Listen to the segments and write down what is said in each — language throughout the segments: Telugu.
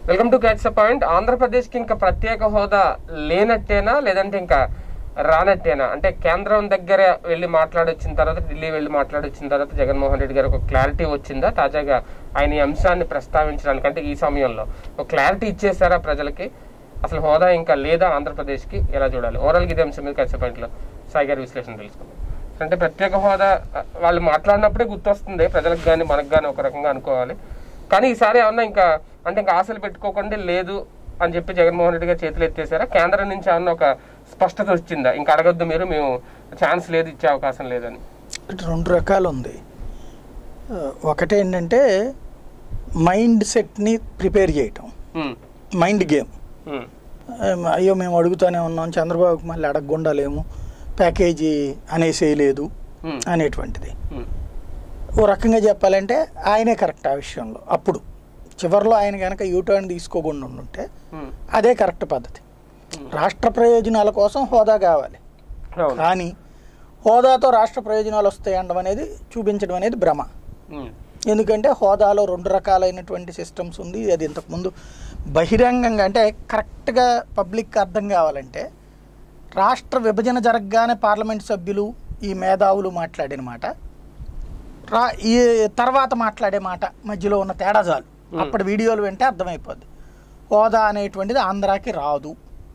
Welcome to catch point Andhra Pradesh కి ఇంకా ప్రత్యేక హోదా లేనట్టేనా లేదంటే ఇంకా రానట్టేనా అంటే కేంద్రం దగ్గర వెళ్ళి మాట్లాడొచ్చిన తర్వాత ఢిల్లీ వెళ్ళి మాట్లాడొచ్చిన తర్వాత జగన్మోహన్ రెడ్డి గారు ఒక క్లారిటీ వచ్చిందా తాజాగా ఆయన ఈ అంశాన్ని ప్రస్తావించడానికి అంటే ఈ సమయంలో ఒక క్లారిటీ ఇచ్చేసారా ప్రజలకి అసలు హోదా ఇంకా లేదా ఆంధ్రప్రదేశ్ కి ఎలా చూడాలి ఓవరాల్ ఇదే అంశం మీద క్యాచ్ పాయింట్ లో సాయి గారి విశ్లేషణ తెలుసుకుందాం అంటే ప్రత్యేక హోదా ఆ, వాళ్ళు మాట్లాడినప్పుడే గుర్తొస్తుంది ప్రజలకు కానీ మనకు కానీ ఒక రకంగా అనుకోవాలి కానీ ఈసారి ఏమన్నా ఇంకా అంటే ఇంకా ఆశలు పెట్టుకోకుండా లేదు అని చెప్పి జగన్మోహన్ రెడ్డి గారు చేతులు ఎత్తేసారా కేంద్రం నుంచి ఏమన్నా ఒక స్పష్టత వచ్చిందా ఇంకా అడగొద్దు మీరు మేము ఛాన్స్ లేదు ఇచ్చే అవకాశం లేదని ఇటు రెండు రకాలు ఉంది ఆ, ఒకటేంటంటే మైండ్ సెట్ని ప్రిపేర్ చేయటం ఉమ్, మైండ్ గేమ్ ఉమ్, ఆ, అయ్యో మేము అడుగుతూనే ఉన్నాం చంద్రబాబుకి మళ్ళీ అడగకుండా లేము ప్యాకేజీ అనేసేయలేదు ఉమ్, అనేటువంటిది ఉమ్, ఓ రకంగా చెప్పాలంటే ఆయనే కరెక్ట్ ఆ విషయంలో అప్పుడు చివరిలో ఆయన కనుక యూటర్న్ తీసుకోకుండా ఉంటే ఉమ్, అదే కరెక్ట్ పద్ధతి రాష్ట్ర ప్రయోజనాల కోసం హోదా కావాలి అవును. కానీ హోదాతో రాష్ట్ర ప్రయోజనాలు వస్తాయి అనడం అనేది చూపించడం అనేది భ్రమ ఉమ్, ఎందుకంటే హోదాలో రెండు రకాలైనటువంటి సిస్టమ్స్ ఉంది అది ఇంతకుముందు బహిరంగంగా అంటే కరెక్ట్గా పబ్లిక్ అర్థం కావాలంటే రాష్ట్ర విభజన జరగగానే పార్లమెంట్ సభ్యులు ఈ మేధావులు మాట్లాడిన మాట రా ఈ తర్వాత మాట్లాడే మాట మధ్యలో ఉన్న తేడా చాలు అప్పటి వీడియోలు వింటే అర్థమైపోద్ది హోదా అనేటువంటిది ఆంధ్రాకి రాదు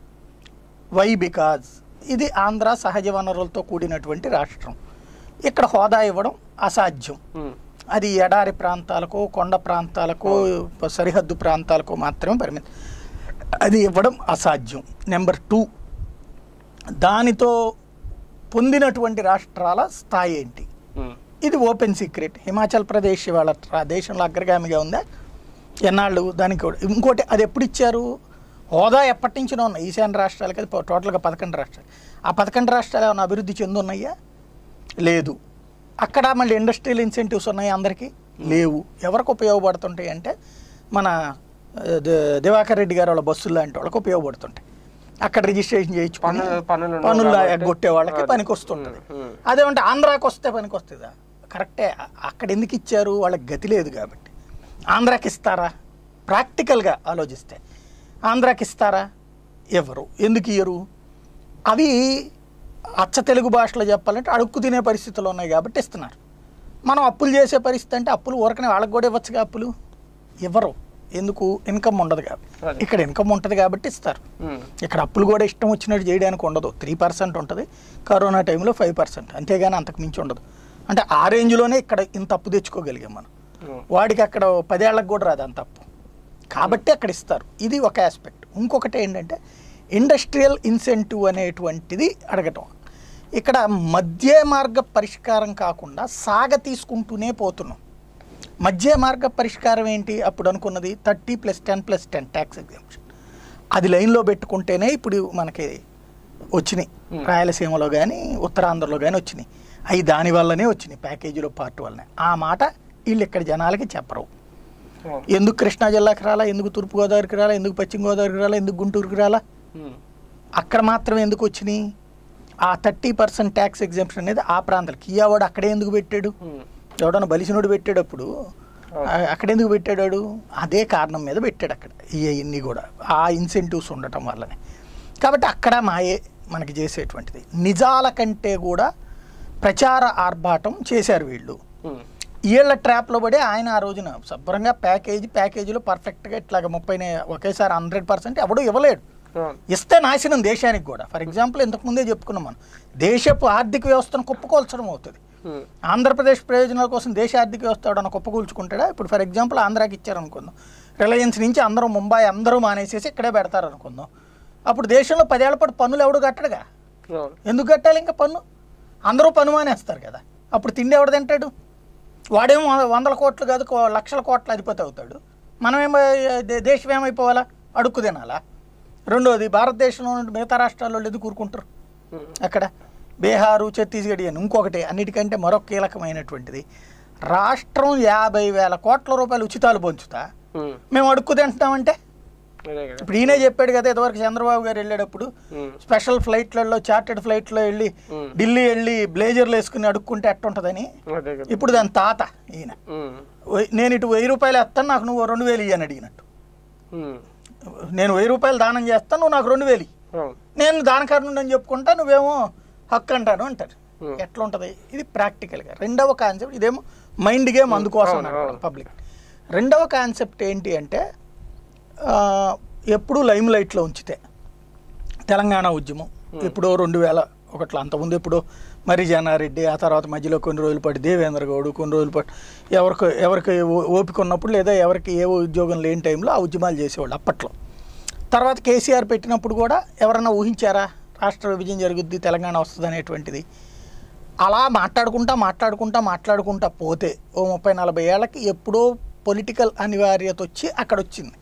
వై బికాజ్ ఇది ఆంధ్ర సహజ వనరులతో కూడినటువంటి రాష్ట్రం ఇక్కడ హోదా ఇవ్వడం అసాధ్యం ఉమ్, అది ఎడారి ప్రాంతాలకు కొండ ప్రాంతాలకు సరిహద్దు ప్రాంతాలకు మాత్రమే పరిమితం అది ఇవ్వడం అసాధ్యం నెంబర్ టూ దానితో పొందినటువంటి రాష్ట్రాల స్థాయి ఏంటి ఉమ్, ఇది ఓపెన్ సీక్రెట్ హిమాచల్ ప్రదేశ్ వాళ్ళ రా- దేశంలో అగ్రగామిగా ఉందా ఎన్నాళ్ళు దానికి కూడా- ఇంకోటి అది ఎప్పుడు ఇచ్చారు హోదా ఎప్పటి నుంచినో ఉన్నాయి ఈశాన్య రాష్ట్రాలకి అది పో- టోటల్గా పదకొండు రాష్ట్రాలు ఆ పదకొండు రాష్ట్రాలు ఏమైనా అభివృద్ధి చెందున్నాయా లేదు అక్కడ మళ్ళీ ఇండస్ట్రియల్ ఇన్సెంటివ్స్ ఉన్నాయి అందరికీ లేవు ఎవరికి ఉపయోగపడుతుంటాయి అంటే మన ఆ, ద- దివాకర్ రెడ్డి గారు వాళ్ళ బస్సులు లాంటి వాళ్ళకి ఉపయోగపడుతుంటాయి అక్కడ రిజిస్ట్రేషన్ చేయించుకుని పన్నులు- పన్నులు ఉండవు పనులు కాబట్టి ఎగ్గొట్టే వాళ్ళకి అది. పనికి వస్తుంటుంది ఉమ్, ఉమ్. అదేమంటే ఆంధ్రాకి వస్తే పనికి వస్తుందా కరెక్టే అ- అక్కడ ఎందుకు ఇచ్చారు వాళ్ళకి గతి లేదు కాబట్టి ఆంధ్రాకి ఇస్తారా ప్రాక్టికల్గా ఆలోచిస్తే ఆంధ్రాకి ఇస్తారా ఎవరు ఎందుకు ఇయ్యరు అవి అచ్చ తెలుగు భాషలో చెప్పాలంటే అడుక్కు తినే పరిస్థితులు ఉన్నాయి కాబట్టి ఇస్తున్నారు మనం అప్పులు చేసే పరిస్థితి అంటే అప్పులు ఊరకనే వాళ్ళకి కూడా ఇవ్వచ్చుగా అప్పులు ఇవ్వరు ఎందుకు ఇన్కమ్ ఉండదు కాబట్టి అదే. ఇక్కడ ఇన్కమ్ ఉంటుంది కాబట్టి ఇస్తారు ఉమ్, ఇక్కడ అప్పులు కూడా ఇష్టం వచ్చినట్టు చేయడానికి ఉండదు త్రీ పర్సెంట్ ఉంటుంది కరోనా టైంలో ఫైవ్ పర్సెంట్ అంతేగాని అంతకు మించి ఉండదు అంటే ఆ రేంజ్లోనే ఇక్కడ ఇంత అప్పు తెచ్చుకోగలిగాం మనం ఉమ్, వాడికి అక్కడ పదేళ్లకు కూడా రాదు అంత అప్పు కాబట్టి అక్కడ ఇస్తారు ఇది ఒక ఆస్పెక్ట్ ఇంకొకటి ఏంటంటే ఇండస్ట్రియల్ ఇన్సెంటివ్ అనేటువంటిది అడగటం ఇక్కడ మధ్య మార్గ పరిష్కారం కాకుండా సాగ తీసుకుంటూనే పోతున్నాం మధ్య మార్గ పరిష్కారం ఏంటి అప్పుడు అనుకున్నది thirty plus ten plus ten tax exemption అది లైన్లో పెట్టుకుంటేనే ఇప్పుడు మనకి వచ్చినాయి Hmm. రాయలసీమలో కానీ ఉత్తరాంధ్రలో కానీ వచ్చినాయి అవి దాని వల్లనే వచ్చినాయి ప్యాకేజీలో పార్ట్ వల్లనే ఆ మాట వీళ్ళు ఇక్కడ జనాలకి చెప్పరు అవును. ఎందుకు కృష్ణా జిల్లాకి రాలా ఎందుకు తూర్పుగోదావరికి రాలా ఎందుకు పశ్చిమ గోదావరికి రాలా ఎందుకు గుంటూరుకి రాలా ఉమ్, అక్కడ మాత్రం ఎందుకు వచ్చినాయి ఆ థర్టీ పర్సెంట్ ట్యాక్స్ ఎగ్జామ్షన్ అనేది ఆ ప్రాంతాలకి కియావాడు అక్కడే ఎందుకు పెట్టాడు ఉమ్, ఎవడన్నా బలిసినోడు పెట్టేటప్పుడు ఆ- అక్కడ ఎందుకు పెట్టాడు వాడు? అదే కారణం మీద పెట్టాడు అక్కడ ఇవన్నీ కూడా ఆ ఇన్సెంటివ్స్ ఉండటం వల్లనే కాబట్టి అక్కడ మాయే మనకి చేసేటువంటిది నిజాల కంటే కూడా ప్రచార ఆర్భాటం చేశారు వీళ్ళు ఉమ్, వీళ్ళ ట్రాప్లో పడి ఆయన ఆ రోజున శుభ్రంగా ప్యాకేజీ ప్యాకేజీలో పర్ఫెక్ట్గా ఇట్లాగ ముప్పై ఒకేసారి హండ్రెడ్ పర్సెంట్ ఎవడు ఇవ్వలేడు అవును. ఇస్తే నాశనం దేశానికి కూడా ఫర్ ఎగ్జాంపుల్ ఇంతకుముందే చెప్పుకున్నాం మనం దేశపు ఆర్థిక వ్యవస్థను కుప్పకూల్చడం అవుతుంది ఉమ్, ఆంధ్రప్రదేశ్ ప్రయోజనాల కోసం దేశ ఆర్థిక వ్యవస్థ ఎవడన్నా కుప్పకూల్చుకుంటాడా ఇప్పుడు ఫర్ ఎగ్జాంపుల్ ఆంధ్రాకి ఇచ్చారనుకుందాం రిలయన్స్ నుంచి అందరూ ముంబై అందరూ మానేసేసి ఇక్కడే పెడతారు అనుకుందాం అప్పుడు దేశంలో పదేళ్ల పాటు పన్నులు ఎవడు కట్టడుగా అవును. ఎందుకు కట్టాలి ఇంకా పన్ను అందరూ పన్ను మానేస్తారు కదా అప్పుడు తిండి ఎవడు తింటాడు వాడేమో వ- వందల కోట్లు కాదు కో- లక్షల కోట్ల అధిపతి అవుతాడు మనమేమో దే- దేశం ఏమైపోవాలా అడుక్కు తినాలా రెండోది భారతదేశంలో ఉన్న మిగతా రాష్ట్రాల్లో వాళ్ళు ఎందుకు కూరుకుంటారు ఉమ్, అక్కడ బీహారు ఛత్తీస్గఢ్ అని ఇంకొకటి అన్నిటికంటే మరొక కీలకమైనటువంటిది రాష్ట్రం యాభై వేల కోట్ల రూపాయలు ఉచితాలు పంచుతా ఉమ్, మేము అడుక్కు తింటున్నామంటే అదే కదా ఇప్పుడు ఈయనే చెప్పాడు కదా ఇదివరకు చంద్రబాబు గారు వెళ్ళేటప్పుడు ఉమ్, స్పెషల్ ఫ్లైట్లలో చార్టెడ్ ఫ్లైట్లో వెళ్ళి ఉమ్, ఢిల్లీ వెళ్ళి బ్లేజర్లు వేసుకుని అడుక్కుంటే ఎట్టుంటుందని అదే కదా ఇప్పుడు దాని తాత ఈయన ఉమ్, వెయ్- నేను ఇటు వెయ్యి రూపాయలు వేస్తాను నాకు నువ్వు రెండు వేలు ఇయ్యని అడిగినట్టు ఉమ్, నేను వెయ్యి రూపాయలు దానం చేస్తాను నువ్వు నాకు రెండు వేలు ఇయ్యి. అవును నేను దానకారుడు అని చెప్పుకుంటా నువ్వేమో హక్కు అంటాను అంటారు Hmm. ఎట్లా ఉంటుంది ఇది ప్రాక్టికల్గా రెండవ కాన్సెప్ట్ ఇదేమో మైండ్ గేమ్ అందుకోసం అవును, అవును. పబ్లిక్ రెండవ కాన్సెప్ట్ ఏంటి అంటే ఆ, ఎప్పుడూ లైమ్ లైట్లో ఉంచితే తెలంగాణ ఉద్యమం ఎప్పుడో రెండు వేల ఒకట్లో అంతకుముందు ఎప్పుడో మరి జానారెడ్డి ఆ తర్వాత మధ్యలో కొన్ని రోజులు పాటు దేవేంద్ర గౌడ్ కొన్ని రోజులు పాటు ఎవరికి ఎవరికి ఓ- ఓపిక ఉన్నప్పుడు లేదా ఎవరికి ఏ ఉద్యోగం లేని టైంలో ఆ ఉద్యమాలు చేసేవాళ్ళు అప్పట్లో తర్వాత కేసీఆర్ పెట్టినప్పుడు కూడా ఎవరన్నా ఊహించారా రాష్ట్ర విభజన జరుగుద్ది తెలంగాణ వస్తుంది అనేటువంటిది అలా మాట్లాడుకుంటా మాట్లాడుకుంటా మాట్లాడుకుంటా పోతే ఓ ముప్పై నలభై ఏళ్ళకి ఎప్పుడో పొలిటికల్ అనివార్యత వచ్చి అక్కడ వచ్చింది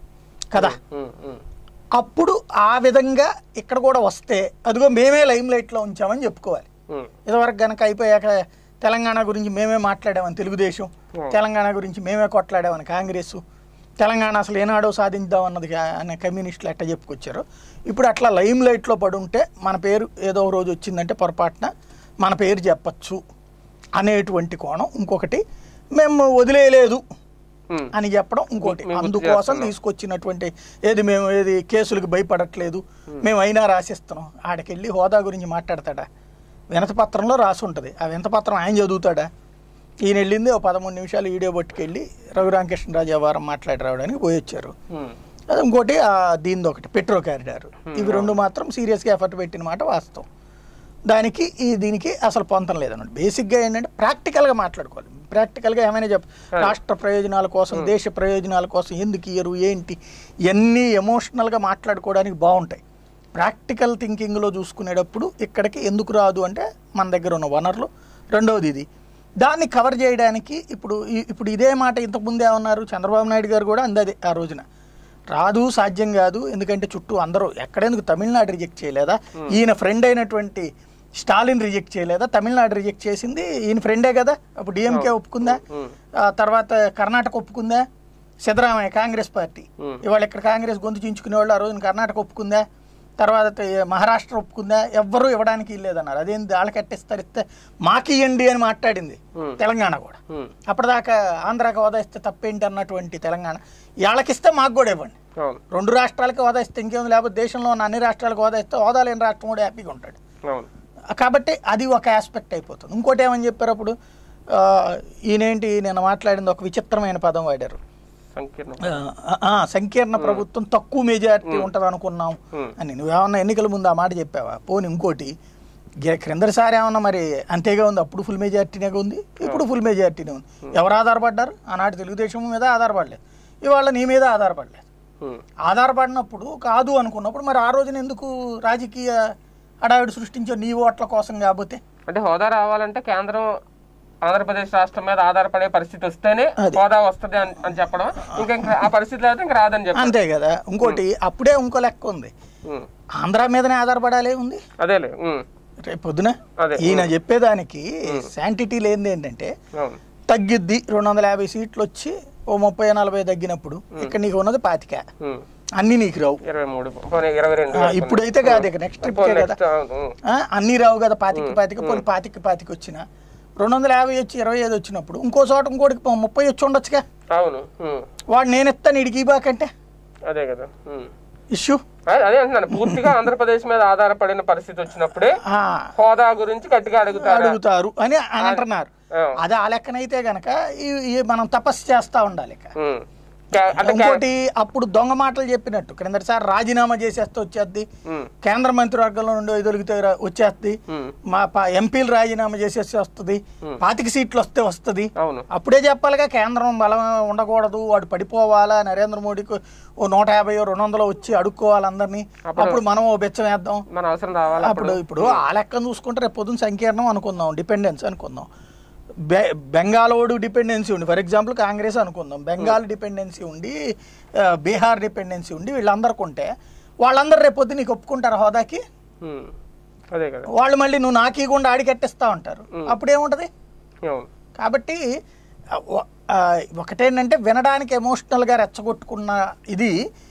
కదా ఉమ్, ఉమ్, అప్పుడు ఆ విధంగా ఇక్కడ కూడా వస్తే అదిగో మేమే లైమ్ లైట్లో ఉంచామని చెప్పుకోవాలి ఉమ్, ఇదివరకు గనక అయిపోయాక తెలంగాణ గురించి మేమే మాట్లాడామని తెలుగుదేశం Hmm. తెలంగాణ గురించి మేమే కొట్లాడామని కాంగ్రెస్ తెలంగాణ అసలు ఏనాడో సాధించాం అన్నది కా- అనే కమ్యూనిస్టులు ఎట్ట చెప్పుకొచ్చారు ఇప్పుడు అట్లా లైమ్ లైట్లో పడి ఉంటే మన పేరు ఏదో ఒక రోజు వచ్చిందంటే పొరపాటున మన పేరు చెప్పచ్చు అనేటువంటి కోణం ఇంకొకటి మేము వదిలేయలేదు ఉమ్, అని చెప్పడం ఇంకోటి మేము గుర్తు అందుకోసం చేస్తున్నాం. తీసుకొచ్చినటువంటి ఏది మేము ఏది కేసులకు భయపడట్లేదు మేము అయినా రాసిస్తున్నాం ఆడికెళ్ళి హోదా గురించి మాట్లాడతాడా వినతి పత్రంలో రాసి ఉంటుంది ఆ వినతి పత్రం ఆయన చదువుతాడా ఈయన వెళ్ళింది ఓ పదమూడు నిమిషాలు వీడియో పట్టుకెళ్ళి రఘురామకృష్ణరాజు వ్యవహారం మాట్లాడి రావడానికి పోయి వచ్చారు ఉమ్, అది ఇంకోటి ఆ దీనిది ఒకటి పెట్రో క్యారిడార్ ఇవి రెండు మాత్రం సీరియస్గా ఎఫర్ట్ పెట్టిన మాట వాస్తవం దానికి ఈ దీనికి అసలు పొంతం లేదన్నమాట బేసిక్గా ఏంటంటే ప్రాక్టికల్గా మాట్లాడుకోవాలి ప్రాక్టికల్గా ఏమైనా చెప్ప రాష్ట్ర ప్రయోజనాల కోసం దేశ ప్రయోజనాల కోసం ఎందుకు ఇయ్యరు ఏంటి ఇవన్నీ ఎమోషనల్గా మాట్లాడుకోవడానికి బాగుంటాయి ప్రాక్టికల్ థింకింగ్లో చూసుకునేటప్పుడు ఇక్కడికి ఎందుకు రాదు అంటే మన దగ్గర ఉన్న వనరులు రెండవది ఇది దాన్ని కవర్ చేయడానికి ఇప్పుడు ఈ- ఇప్పుడు ఇదే మాట ఇంతకుముందే ఉన్నారు చంద్రబాబు నాయుడు గారు కూడా అందది ఆ రోజున రాదు సాధ్యం కాదు ఎందుకంటే చుట్టూ అందరూ ఎక్కడెందుకు తమిళనాడు రిజెక్ట్ చేయలేదా ఈయన ఫ్రెండ్ అయినటువంటి స్టాలిన్ రిజెక్ట్ చేయలేదా తమిళనాడు రిజెక్ట్ చేసింది ఈయన ఫ్రెండే కదా అప్పుడు డిఎంకే ఒప్పుకుందా ఉమ్, ఆ తర్వాత కర్ణాటక ఒప్పుకుందా సిద్ధరామయ్య కాంగ్రెస్ పార్టీ Hmm. ఇవాళ ఇక్కడ కాంగ్రెస్ గొంతు చించుకునే వాళ్ళు ఆ రోజున కర్ణాటక ఒప్పుకుందా తర్వాత తే- మహారాష్ట్ర ఒప్పుకుందా ఎవ్వరూ ఇవ్వడానికి లేదన్నారు అదేంది వాళ్ళకి ఎట్టిస్తారు ఇస్తే మాకు ఇవ్వండి అని మాట్లాడింది Hmm. తెలంగాణ కూడా ఉమ్, అప్పటిదాకా ఆంధ్రాకి హోదా ఇస్తే తప్పేంటి అన్నటువంటి తెలంగాణ వాళ్ళకిస్తే మాకు కూడా ఇవ్వండి అవును రెండు రాష్ట్రాలకి హోదా ఇస్తే ఇంకేం లేకపోతే దేశంలో ఉన్న అన్ని రాష్ట్రాలకు హోదా ఇస్తే హోదా లేని రాష్ట్రం కూడా హ్యాపీగా ఉంటాడు అవును కాబట్టి అది ఒక ఆస్పెక్ట్ అయిపోతుంది ఇంకోటి ఏమని చెప్పారు అప్పుడు ఆ, ఈయనేంటి నేను మాట్లాడింది ఒక విచిత్రమైన పదం వాడారు సంకీర్ణం ఆ, ఆ, సంకీర్ణ ప్రభుత్వం తక్కువ మెజారిటీ ఉంటుంది అనుకున్నాం Hmm. అని నువ్వేమన్నా ఎన్నికల ముందు ఆ మాట చెప్పావా పోనీ ఇంకోటి గే- క్రిందటిసారి ఏమన్నా మరి అంతేగా ఉంది అప్పుడు ఫుల్ మెజారిటీనే ఉంది ఇప్పుడు ఫుల్ మెజారిటీనే ఉంది ఎవరు ఆధారపడ్డారు ఆనాటి తెలుగుదేశం మీద ఆధారపడలేదు ఇవాళ నీ మీద ఆధారపడలేదు ఉమ్, ఆధారపడినప్పుడు కాదు అనుకున్నప్పుడు మరి ఆ రోజున ఎందుకు రాజకీయ హడావిడి సృష్టించే నీ ఓట్ల కోసం కాకపోతే అంటే హోదా రావాలంటే కేంద్రం ఆంధ్రప్రదేశ్ రాష్ట్రం మీద ఆధారపడే పరిస్థితి వస్తేనే అది. హోదా వస్తది అని అని చెప్పడం ఇంకా ఇంకా ఆ పరిస్థితి లేకపోతే ఇంకా రాదని చెప్పడం అంతే కదా ఇంకోటి అప్పుడే ఇంకో లెక్క ఉంది ఉమ్, ఆంధ్ర మీదనే ఆధారపడాలే ఉంది అదేలే ఉమ్, రేపు పొద్దున అదే ఈయన చెప్పేదానికి శాంటిటీ లేనిది ఏంటంటే అవును తగ్గిద్ది రెండు వందల యాభై సీట్లు వచ్చి ఓ ముప్పై నలభై తగ్గినప్పుడు ఇక్కడ నీకు ఉన్నది పాతిక ఉమ్, అన్ని నీకు రావు ఇరవై మూడు పోనీ ఇరవై రెండు ఆ, ఇప్పుడైతే కాదు ఇక నెక్స్ట్ ట్రిప్ కదా నెక్స్ట్ అవును, ఉమ్, ఆ, అన్ని రావు కదా పాతికి పాతిక పోనీ పాతికి పాతికి వచ్చిన రెండు వందల యాభై వచ్చి ఇరవై ఐదు వచ్చినప్పుడు ఇంకో చోట ఇంకోటికి పో- ముప్పై వచ్చి ఉండొచ్చుగా అవును ఉమ్, వాడు నేను ఇస్తాను ఇడికి బాకంటే అదే కదా ఉమ్. ఇష్యూ అదే అదే అంటున్నాను పూర్తిగా ఆంధ్రప్రదేశ్ మీద ఆధారపడిన పరిస్థితి వచ్చినప్పుడే హోదా గురించి గట్టిగా అడుగుతారు అడుగుతారు అని అని అంటున్నారు ఆ, అది ఆ లెక్కనైతే గనక ఈ- ఈ మనం తపస్సు చేస్తా ఉండాలి ఇక ఉమ్. కా- అంటే కా- ఇంకోటి అప్పుడు దొంగ మాటలు చెప్పినట్టు క్రిందటిసారి రాజీనామా చేసేస్తే వచ్చేద్ది ఉమ్, కేంద్ర మంత్రివర్గంలో నుండి ఎదురిగితే రా- వచ్చేద్ది ఉమ్, మా ప- ఎంపీలు రాజీనామా చేసేసి వస్తుంది పాతిక సీట్లు వస్తే వస్తుంది అవును అప్పుడే చెప్పాలిగా కేంద్రం బలం ఉండకూడదు వాడు పడిపోవాలా నరేంద్ర మోడీకి ఓ నూట యాభై రెండు వందలు వచ్చి అడుక్కోవాలి అందరినీ అప్పుడు మనం ఓ బెచ్చం వేద్దాం మన అవసరం రావాలి అప్పుడు అప్పుడు ఇప్పుడు ఆ లెక్కను చూసుకుంటే రేపు పొద్దున్న సంకీర్ణం అనుకుందాం డిపెండెన్స్ అనుకుందాం బె బెంగాలోడు డిపెండెన్సీ ఉండి ఫర్ ఎగ్జాంపుల్ కాంగ్రెస్ అనుకుందాం బెంగాల్ డిపెండెన్సీ ఉండి ఆ, బీహార్ డిపెండెన్సీ ఉండి వీళ్ళందరికి ఉంటే వాళ్ళందరూ రేపు పొద్దున్న నీకు ఒప్పుకుంటారు హోదాకి ఉమ్, అదే కదా వాళ్ళు మళ్ళీ నువ్వు నాకు ఇవ్వకుండా ఆడికెట్టిస్తా ఉంటారు అప్పుడేముంటది అవును కాబట్టి ఆ, ఒ- ఆ, ఒకటేంటంటే వినడానికి ఎమోషనల్గా రెచ్చగొట్టుకున్న ఇది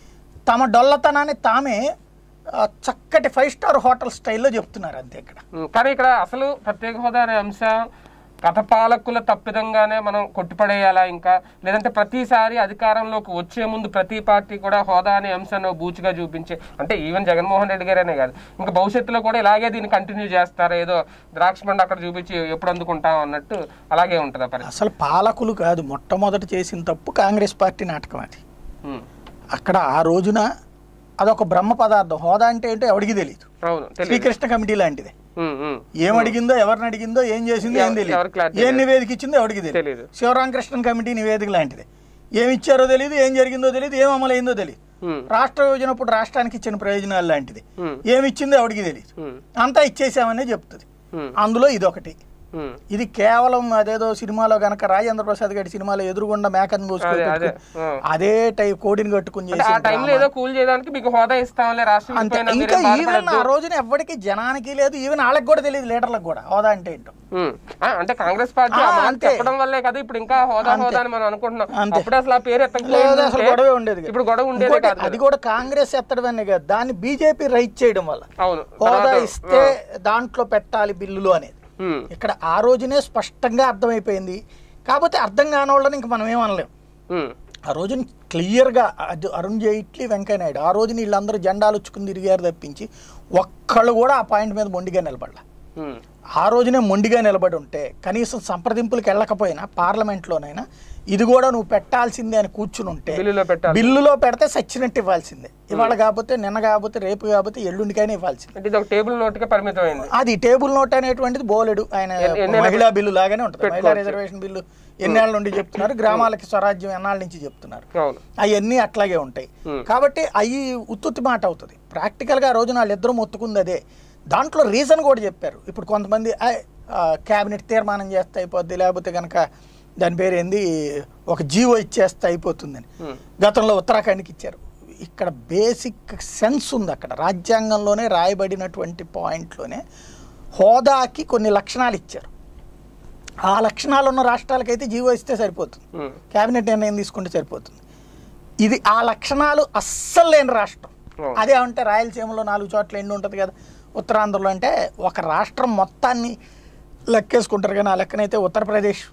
తమ డొల్లతనాన్ని తామే ఆ, చక్కటి ఫైవ్ స్టార్ హోటల్ స్టైల్లో చెప్తున్నారు అంతే ఇక్కడ ఉమ్, కానీ ఇక్కడ అసలు ప్రత్యేక హోదా అనే అంశం గత పాలకుల తప్పిదంగానే మనం కొట్టిపడేయాలా ఇంకా లేదంటే ప్రతిసారి అధికారంలోకి వచ్చే ముందు ప్రతి పార్టీ కూడా హోదా అనే అంశాన్ని బూచిగా చూపించే అంటే ఈవెన్ జగన్మోహన్ రెడ్డి గారనే కాదు ఇంకా భవిష్యత్తులో కూడా ఇలాగే దీన్ని కంటిన్యూ చేస్తారా ఏదో ద్రాక్ష పండు అక్కడ చూపించి ఎప్పుడు అందుకుంటాం అన్నట్టు అలాగే ఉంటుంది పరిస్థితి అసలు పాలకులు కాదు మొట్టమొదట చేసిన తప్పు కాంగ్రెస్ పార్టీ నాటకం అది ఉమ్. అక్కడ ఆ రోజున అదొక బ్రహ్మ పదార్థం హోదా అంటే ఏంటో ఎవడికి తెలియదు అవును తెలియదు శ్రీకృష్ణ కమిటీ లాంటిదే ఉమ్, ఉమ్. ఏం అడిగిందో ఎవరిని అడిగిందో ఏం చేసిందో ఏం ఎవరు- ఎవరికి clarity తెలియదు ఏం నివేదిక ఇచ్చిందో ఎవరికి తెలియదు తెలీదు. శివరామకృష్ణన్ కమిటీ నివేదిక లాంటిది ఏమి ఇచ్చారో తెలియదు ఏం జరిగిందో తెలియదు ఏం అమలు అయిందో తెలియదు ఉమ్, రాష్ట్ర విభజనప్పుడు రాష్ట్రానికి ఇచ్చిన ప్రయోజనాలు లాంటిది ఉమ్, ఏమి ఇచ్చిందో ఎవరికి తెలియదు ఉమ్, అంతా ఇచ్చేసామనే చెప్తుంది ఉమ్, అందులో ఇదొకటి ఉమ్. ఇది కేవలం అదేదో సినిమాలో గనక రాజేంద్ర ప్రసాద్ గారి సినిమాలో ఎదురుగుండా మేకను కోసుకొని అదే అదే పెట్టుకుని ఆ. అదే టైప్ కోడిని కట్టుకుని అంటే ఆ చేసిన టైంలో డ్రామా. ఏదో కూల్ చేయడానికి మీకు హోదా ఇస్తాంలే రాష్ట్రం అంతే విడిపోయినా ఇంకా మీరేం ఈవెన్ బాధపడొద్దు. ఆ రోజున ఎవ్వడికి జనానికి లేదు ఈవెన్ వాళ్ళకి కూడా తెలియదు లీడర్లకు కూడా హోదా అంటే ఏంటో ఉమ్. ఆ, అంటే కాంగ్రెస్ పార్టీ ఆ, ఆ మాట అంతే. చెప్పడం వల్లే కదా ఇప్పుడు ఇంకా హోదా హోదా అని మనం అనుకుంటున్నాం అంతే. అప్పుడు అసలు ఆ పేరు లేదు అసలు ఎత్తకపోయింది గొడవే ఉండేది కాదు. ఇప్పుడు గొడవ ఉండేదే ఇంకోటి, కాదు అది కూడా కాంగ్రెస్ ఎత్తడమనే కాదు దాన్ని బీజేపీ రైట్ చేయడం వల్ల అవును హోదా తర్వాత- ఇస్తే దాంట్లో పెట్టాలి బిల్లులు అనేది ఉమ్, ఇక్కడ ఆ రోజునే స్పష్టంగా అర్థమైపోయింది కాకపోతే అర్థం కాని వాళ్ళని ఇంక మనం ఏమనలేం ఉమ్, ఆ రోజున క్లియర్గా అది అరుణ్ జైట్లీ వెంకయ్య నాయుడు ఆ రోజున వీళ్ళందరూ జెండాలు ఉచ్చుకుని తిరిగారు తప్పించి ఒక్కళ్ళు కూడా ఆ పాయింట్ మీద మొండిగా నిలబడాల ఉమ్, ఆ రోజునే మొండిగా నిలబడి ఉంటే కనీసం సంప్రదింపులకు వెళ్ళకపోయినా పార్లమెంట్లోనైనా ఇది కూడా నువ్వు పెట్టాల్సిందే అని కూర్చుని ఉంటే బిల్లులో పెట్టాలి బిల్లులో పెడితే సచ్చినట్టు ఇవ్వాల్సిందే ఇవాళ కాకపోతే నిన్న కాకపోతే రేపు కాకపోతే ఎల్లుండికైనా ఇవ్వాల్సిందే అంటే ఇది ఒక టేబుల్ నోట్గా పరిమితం అయింది అది టేబుల్ నోట్ అనేటువంటిది బోలెడు ఆయన ఎన్ని- ఎన్ని మహిళా బిల్లు లాగానే ఉంటుంది మహిళా పెట్టుకోవచ్చు. రిజర్వేషన్ బిల్లు ఎన్నేళ్ళ నుండి చెప్తున్నారు గ్రామాలకి స్వరాజ్యం ఎన్నాళ్ళ నుంచి చెప్తున్నారు అవును అవన్నీ అట్లాగే ఉంటాయి Hmm. కాబట్టి అవి ఉత్తుత్తి మాట అవుతుంది ప్రాక్టికల్గా ఆ రోజున వాళ్ళిద్దరూ మొత్తుకుంది అదే దాంట్లో రీజన్ కూడా చెప్పారు ఇప్పుడు కొంతమంది క్యాబినెట్ తీర్మానం చేస్తే అయిపోద్ది లేకపోతే కనుక దాని పేరు ఏంది ఒక జీవో ఇచ్చేస్తే అయిపోతుందని ఉమ్, గతంలో ఉత్తరాఖండ్కి ఇచ్చారు ఇక్కడ బేసిక్ సెన్స్ ఉంది అక్కడ రాజ్యాంగంలోనే రాయబడినటువంటి పాయింట్లోనే హోదాకి కొన్ని లక్షణాలు ఇచ్చారు ఆ లక్షణాలు ఉన్న రాష్ట్రాలకైతే జీవో ఇస్తే సరిపోతుంది ఉమ్, కేబినెట్ నిర్ణయం తీసుకుంటే సరిపోతుంది ఇది ఆ లక్షణాలు అస్సలు లేని రాష్ట్రం అవును. అదే అంటే రాయలసీమలో నాలుగు చోట్ల ఎండు ఉంటుంది కదా ఉత్తరాంధ్రలో అంటే ఒక రాష్ట్రం మొత్తాన్ని లెక్కేసుకుంటారు కానీ ఆ లెక్కనైతే ఉత్తరప్రదేశ్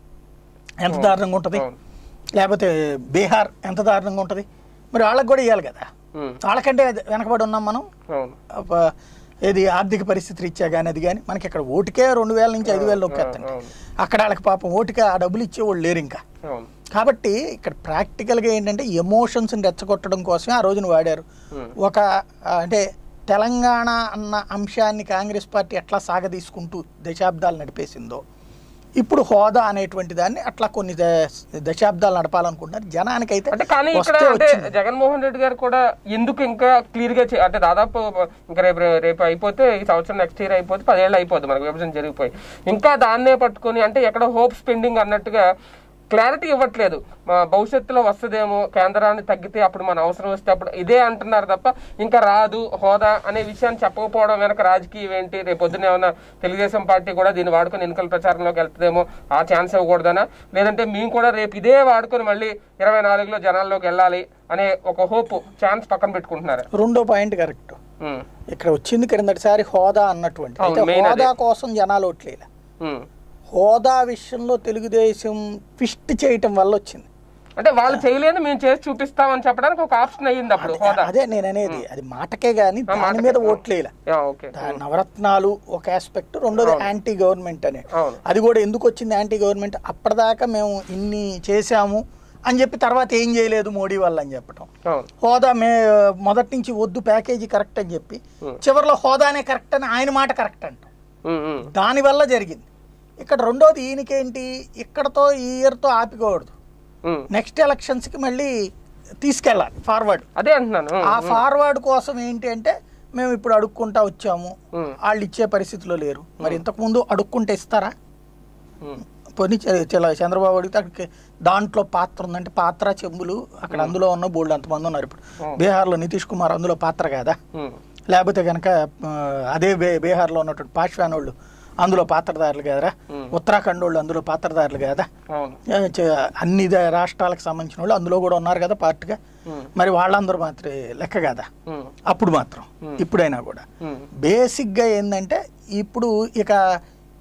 ఎంత అవును. దారుణంగా ఉంటుంది అవును. లేకపోతే బీహార్ ఎంత దారుణంగా ఉంటుంది మరి వాళ్ళకి కూడా ఇవ్వాలి కదా ఉమ్, వాళ్ళకంటే వెనకబడి ఉన్నాం మనం అవును అప్ప- ఏది ఆర్థిక పరిస్థితి రీత్యా కానీ అది కానీ మనకి ఇక్కడ ఓటుకే రెండు వేల నుంచి ఐదు వేలు నొక్కేస్తాండి అవును. అక్కడ వాళ్ళకి పాపం ఓటుకే ఆ డబ్బులు ఇచ్చేవాళ్ళు లేరు ఇంకా అవును కాబట్టి ఇక్కడ ప్రాక్టికల్గా ఏంటంటే ఎమోషన్స్ని రెచ్చగొట్టడం కోసమే ఆ రోజున వాడారు ఉమ్, ఒక ఆ, అంటే తెలంగాణ అన్న అంశాన్ని కాంగ్రెస్ పార్టీ ఎట్లా సాగదీసుకుంటూ దశాబ్దాలు నడిపేసిందో ఇప్పుడు హోదా అనేటువంటి దాన్ని అట్లా కొన్ని ద- దశాబ్దాలు నడపాలనుకుంటున్నారు జనానికైతే అంటే కానీ ఇక్కడ వస్తే అంటే వచ్చింది. జగన్మోహన్ రెడ్డి గారు కూడా ఎందుకు ఇంకా క్లియర్ గా చే- అంటే దాదాపు ఇంకా రేపు రేపు అయిపోతే ఈ సంవత్సరం నెక్స్ట్ ఇయర్ అయిపోతే పదేళ్ళు అయిపోతుంది మనకు విభజన జరిగిపోయి ఇంకా దాన్నే పట్టుకొని అంటే ఎక్కడ హోప్ స్పెండింగ్ అన్నట్టుగా క్లారిటీ ఇవ్వట్లేదు మా భవిష్యత్తులో వస్తుందేమో కేంద్రాన్ని తగ్గితే అప్పుడు మన అవసరం వస్తే అప్పుడు ఇదే అంటున్నారు తప్ప ఇంకా రాదు హోదా అనే విషయాన్ని చెప్పకపోవడం వెనక రాజకీయం ఏంటి రేపు పొద్దున ఏమన్నా తెలుగుదేశం పార్టీ కూడా దీన్ని వాడుకొని ఎన్నికల ప్రచారంలోకి వెళ్తుందేమో ఆ ఛాన్స్ ఇవ్వకూడదనా లేదంటే మేము కూడా రేపు ఇదే వాడుకొని మళ్ళీ ఇరవై నాలుగులో జనాల్లోకి వెళ్ళాలి అనే ఒక హోప్ ఛాన్స్ పక్కన పెట్టుకుంటున్నారు రెండో పాయింట్ కరెక్ట్ ఉమ్, ఇక్కడ వచ్చింది క్రిందటిసారి హోదా అన్నటువంటి అవును, అయితే main హోదా అదే. కోసం జనాలు ఓట్లేల ఉమ్. హోదా విషయంలో తెలుగుదేశం ట్విస్ట్ చేయటం వల్ల వచ్చింది అంటే వాళ్ళు చేయలేదు మేము చేసి చూపిస్తామని చెప్పడానికి ఒక ఆప్షన్ అయ్యింది అప్పుడు హోదా అదే నేను అనేది అది మాటకే గాని దాని మాటకే, మీద ఆ. ఓట్లేల యా, ఓకే నవరత్నాలు ఒక ఆస్పెక్ట్ రెండోది అవును. యాంటీ గవర్నమెంట్ అనే అవును అది కూడా ఎందుకు వచ్చింది యాంటీ గవర్నమెంట్ అప్పటిదాకా మేము ఇన్ని చేశాము అని చెప్పి తర్వాత ఏం చేయలేదు మోడీ వల్ల అని చెప్పటం అవును హోదా మే మొదటి నుంచి వద్దు ప్యాకేజీ కరెక్ట్ అని చెప్పి Hmm. చివరిలో హోదానే కరెక్ట్ అని ఆయన మాట కరెక్ట్ అంటాం ఉమ్, ఉమ్, దానివల్ల జరిగింది ఇక్కడ రెండోది ఈయనకేంటి ఇక్కడతో ఈ ఇయర్తో ఆపికూడదు ఉమ్. నెక్స్ట్ ఎలక్షన్స్కి మళ్ళీ తీసుకెళ్ళాలి ఫార్వర్డ్ అదే అంటున్నాను ఉమ్, ఆ ఫార్వర్డ్ కోసం ఏంటి అంటే మేము ఇప్పుడు అడుక్కుంటా వచ్చాము ఉమ్, వాళ్ళు ఇచ్చే పరిస్థితిలో లేరు మరి ఇంతకుముందు అడుక్కుంటే ఇస్తారా ఉమ్, పోనీ చ- చల- చంద్రబాబు అడిగితే అక్కడికి దాంట్లో పాత్ర ఉందంటే పాత్ర చెంబులు అక్కడ అందులో ఉన్న బోల్డ్ అంతమంది ఉన్నారు ఇప్పుడు Hmm. బీహార్లో నితీష్ కుమార్ అందులో పాత్ర కాదా ఉమ్, లేకపోతే కనుక ఆ, అదే బే బీహార్లో ఉన్నటువంటి పాశ్వాన్ వాళ్ళు అందులో పాత్రదారులు కాదరా Hmm. ఉత్తరాఖండ్ వాళ్ళు అందులో పాత్రదారులు కాదా అవును ఆ, చ- అన్ని ద- రాష్ట్రాలకు సంబంధించిన వాళ్ళు అందులో కూడా ఉన్నారు కదా పార్టీగా ఉమ్, మరి వాళ్ళందరూ మాత్రమే లెక్క కదా ఉమ్, అప్పుడు మాత్రం Hmm. ఇప్పుడైనా కూడా ఉమ్, బేసిక్గా ఏంటంటే ఇప్పుడు ఇక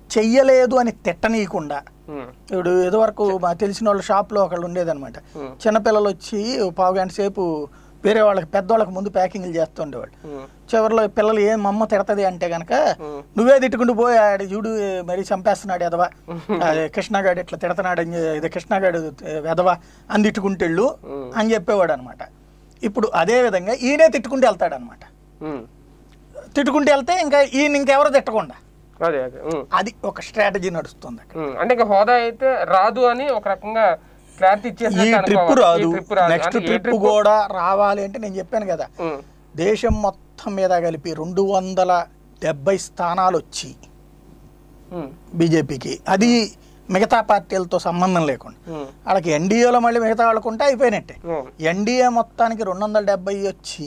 చెయ్యలేదు అని తిట్టనీయకుండా ఉమ్, ఇప్పుడు ఇదివరకు మా తెలిసిన వాళ్ళ షాప్లో ఒకళ్ళు ఉండేదన్నమాట ఉమ్, చిన్నపిల్లలు వచ్చి ఓ పావు గంట సేపు వేరే వాళ్ళకి పెద్దవాళ్ళకి ముందు ప్యాకింగ్లు చేస్తూ ఉండేవాళ్ళు ఉమ్, చివరిలో పిల్లలు ఏం అమ్మ తిడతది అంటే గనక ఉమ్. నువ్వే తిట్టుకుంటూ పోయి ఆడ చూడు మరి చంపేస్తున్నాడు ఎదవా అదే కృష్ణగాడు ఇట్లా తిడతాడు అని చె- ఇది కృష్ణగాడు ఎదవా అని తిట్టుకుంటేళ్ళు ఉమ్. అని చెప్పేవాడు అనమాట ఇప్పుడు అదే విధంగా ఈయనే తిట్టుకుంటూ వెళ్తాడు అనమాట ఉమ్. తిట్టుకుంటూ వెళ్తే ఇంకా ఈయన ఇంకెవరో తిట్టకుండా అదే అదే ఉమ్, అది ఒక స్ట్రాటజీ నడుస్తుంది అక్కడ ఉమ్. అంటే ఇంకా హోదా అయితే రాదు అని ఒక రకంగా క్లారిటీ ఈ ఇచ్చేసినట్టు ట్రిప్ అనుకోవాలి. ఈ రాదు ట్రిప్ రాదు నెక్స్ట్ అంటే ఏ ట్రిప్ ట్రిప్ కూడా రావాలి అంటే నేను చెప్పాను కదా ఉమ్, దేశం మొత్తం మీద కలిపి రెండు వందల డెబ్బై స్థానాలు వచ్చి ఉమ్, బీజేపీకి అది మిగతా పార్టీలతో సంబంధం లేకుండా ఉమ్, వాళ్ళకి ఎన్డీఏలో మళ్ళీ మిగతా వాళ్ళకు ఉంటే అయిపోయినట్టే ఉమ్, ఎన్డీఏ మొత్తానికి రెండు వందల డెబ్బై వచ్చి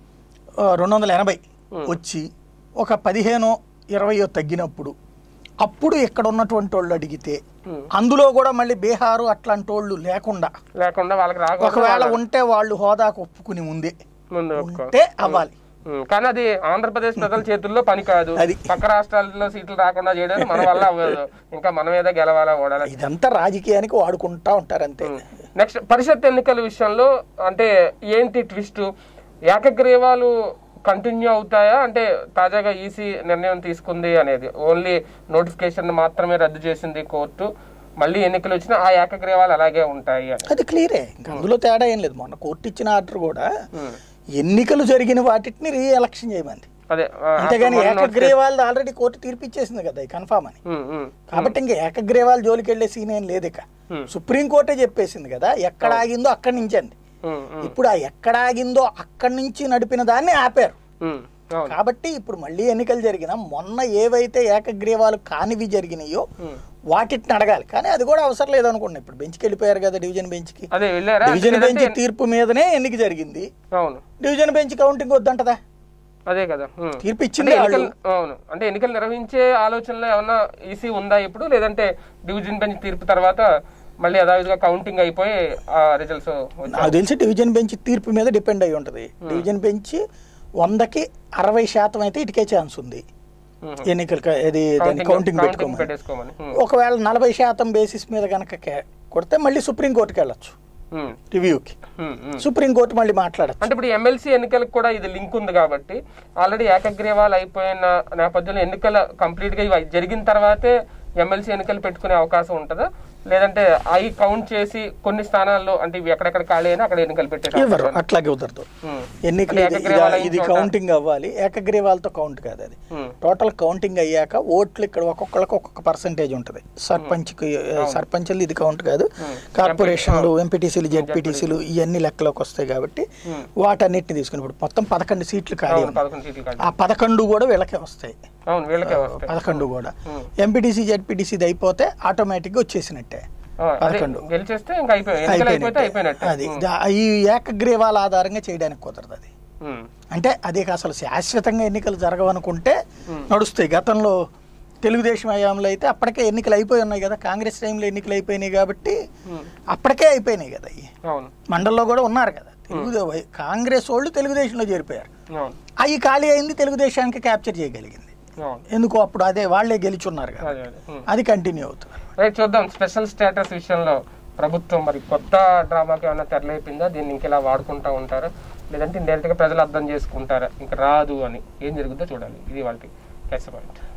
ఆ, రెండు వందల ఎనభై Hmm. వచ్చి ఒక పదిహేను ఇరవయో తగ్గినప్పుడు అప్పుడు ఇక్కడ ఉన్నటువంటి వాళ్ళు అడిగితే ఉమ్. అందులో కూడా మళ్ళీ బీహారు అట్లాంటి వాళ్ళు లేకుండా లేకుండా వాళ్ళకి రాకూడదు ఒకవేళ ఉంటే వాళ్ళు హోదాకు ఒప్పుకుని ముందే ముందు ఒప్పుకో. ఉంటే అవ్వాలి ఉమ్, కానీ అది ఆంధ్రప్రదేశ్ ప్రజల చేతుల్లో పని కాదు అది. పక్క రాష్ట్రాల్లో సీట్లు రాకుండా చేయడం మన వల్ల అవ్వదు ఇంకా మన మీద గెలవాలా ఓడాలి ఇదంతా రాజకీయానికి వాడుకుంటా ఉంటారు అంతే నెక్స్ట్ పరిషత్ ఎన్నికల విషయంలో అంటే ఏంటి ట్విస్ట్ ఏకగ్రీవాలు కంటిన్యూ అవుతాయా అంటే తాజాగా ఈసీ నిర్ణయం తీసుకుంది అనేది ఓన్లీ నోటిఫికేషన్ మాత్రమే రద్దు చేసింది కోర్టు మళ్ళీ ఎన్నికలు వచ్చినా ఆ ఏకగ్రీవాలు అలాగే ఉంటాయి అని అది క్లియరే ఇంకా అందులో తేడా ఏం లేదు మొన్న కోర్టు ఇచ్చిన ఆర్డర్ కూడా ఉమ్, ఎన్నికలు జరిగిన వాటిని రీ ఎలక్షన్ చేయమంది అదే ఆ, అంతేగాని మొన్న notification- ఏకగ్రీవాలు ఆల్రెడీ కోర్టు తీర్పు ఇచ్చేసింది కదా కన్ఫామ్ అని ఉమ్, ఉమ్, కాబట్టి ఇంకా ఏకగ్రీవాలు జోలికి వెళ్ళే సీన్ ఏం లేదు ఇక Hmm. సుప్రీంకోర్టే చెప్పేసింది కదా ఎక్కడ ఆగిందో అక్కడి నుంచి అంది ఉమ్, ఉమ్, ఇప్పుడు ఆ ఎక్కడ ఆగిందో అక్కడి నుంచి నడిపిన దాన్ని ఆపారు ఉమ్, అవును కాబట్టి ఇప్పుడు మళ్ళీ ఎన్నికలు జరిగిన మొన్న ఏవైతే ఏకగ్రీవాలు కానివి జరిగినాయో ఉమ్. వాటిని అడగాలి కానీ అది కూడా అవసరం లేదనుకోండి ఇప్పుడు బెంచ్కి వెళ్ళిపోయారు కదా డివిజన్ బెంచ్కి అదే వెళ్ళారా డివిజన్ లేదంటే- బెంచ్ తీర్పు మీదనే ఎన్నిక జరిగింది అవును డివిజన్ బెంచ్ కౌంటింగ్ వద్దంటదా అదే కదా ఉమ్. తీర్పు ఇచ్చింది అంటే వాళ్ళు ఎన్నికలు అవును అంటే ఎన్నికలు నిర్వహించే ఆలోచనలో ఏమన్నా ఈసీ ఉందా ఇప్పుడు లేదంటే డివిజన్ బెంచ్ తీర్పు తర్వాత మళ్ళీ యథావిధిగా కౌంటింగ్ అయిపోయి ఆ రిజల్ట్స్ నాకు తెలిసి డివిజన్ బెంచ్ తీర్పు మీద డిపెండ్ అయి ఉంటుంది డివిజన్ బెంచ్ వందకి అరవై శాతం అయితే ఇటుకే ఛాన్స్ ఉంది ఎన్నికలు ఇది దాన్ని కౌంటింగ్ పెట్టుకోమని పెట్టేసుకోమని ఉమ్, ఒకవేళ నలభై శాతం బేసిస్ మీద కనుక కే- కొడితే మళ్ళీ సుప్రీంకోర్టుకి వెళ్ళొచ్చు ఉమ్, రివ్యూకి ఉమ్, ఉమ్. సుప్రీంకోర్టు మళ్ళీ మాట్లాడచ్చు అంటే ఇప్పుడు ఎమ్మెల్సీ ఎన్నికలకు కూడా ఇది లింక్ ఉంది కాబట్టి ఆల్రెడీ ఏకగ్రీవాలు అయిపోయిన నేపథ్యంలో ఎన్నికల కంప్లీట్ గా ఇవి జరిగిన తర్వాతే ఎమ్మెల్సీ ఎన్నికలు పెట్టుకునే అవకాశం ఉంటుందా లేదంటే అవి కౌంట్ చేసి కొన్ని స్థానాల్లో అంటే ఇవి ఎక్కడెక్కడ ఖాళీ అయినా అక్కడ ఎన్నికలు పెట్టేసి ఇవ్వరు అట్లాగే కుదరదు ఉమ్, ఎన్నికలు అంటే ఇది- ఏకగ్రీవాలు అయిన ఇది చోట- కౌంటింగ్ అవ్వాలి ఏకగ్రీవాలతో కౌంట్ కాదు అది ఉమ్, టోటల్ కౌంటింగ్ అయ్యాక ఓట్లు ఇక్కడ ఒక్కొక్కరికి ఒక్కొక్క పర్సంటేజ్ ఉంటుంది సర్పంచ్కి సర్పంచ్లు ఇది కౌంట్ కాదు Hmm. కార్పొరేషన్లు ఎంపీటీసీలు జెడ్పీటీసీలు ఇవన్నీ లెక్కలోకి వస్తాయి కాబట్టి Hmm. వాటన్నిటిని తీసుకుని ఇప్పుడు మొత్తం పదకొండు సీట్లు ఖాళీ అవును ఉన్నాయి పదకొండు సీట్లు ఖాళీ ఆ పదకొండు కూడా వీళ్ళకే వస్తాయి అవును వీళ్ళకే వస్తాయి పదకొండు కూడా Hmm. ఎంపీటీసీ జెడ్పీటీసీది అయిపోతే ఆటోమేటిక్గా వచ్చేసినట్టే ఆ, అదే పదకొండు. గెలిచేస్తే ఇంకా అయిపోయి ఎన్నికలు అయిపోతే అయిపోయినట్టే అది దా- ఈ ఏకగ్రీవాల ఆధారంగా చేయడానికి కుదరదు అది ఉమ్, అంటే అదే అసలు శాశ్వతంగా ఎన్నికలు జరగవనుకుంటే నడుస్తాయి గతంలో తెలుగుదేశం హయాంలో అయితే అప్పటికే ఎన్నికలు అయిపోయి ఉన్నాయి కదా కాంగ్రెస్ టైంలో ఎన్నికలు అయిపోయినాయి కాబట్టి ఉమ్, అప్పటికే అయిపోయినాయి కదా అవి అవును మండల్లో కూడా ఉన్నారు కదా తెలుగు కాంగ్రెస్ వాళ్ళు తెలుగుదేశంలో చేరిపోయారు అవును అవి ఖాళీ అయింది తెలుగుదేశానికి క్యాప్చర్ చేయగలిగింది అవును ఎందుకు అప్పుడు అదే వాళ్ళే గెలిచున్నారు కదా అదే అదే ఉమ్. అది కంటిన్యూ అవుతుంది రైట్ చూద్దాం స్పెషల్ స్టేటస్ విషయంలో ప్రభుత్వం మరి కొత్త డ్రామాకి ఏమైనా తెరలేపిందా దీన్ని ఇంకెలా వాడుకుంటా ఉంటారా లేదంటే డైరెక్ట్గా ప్రజలు అర్థం చేసుకుంటారా ఇంకా రాదు అని ఏం జరుగుతుందో చూడాలి ఇది వాళ్ళకి పాయింట్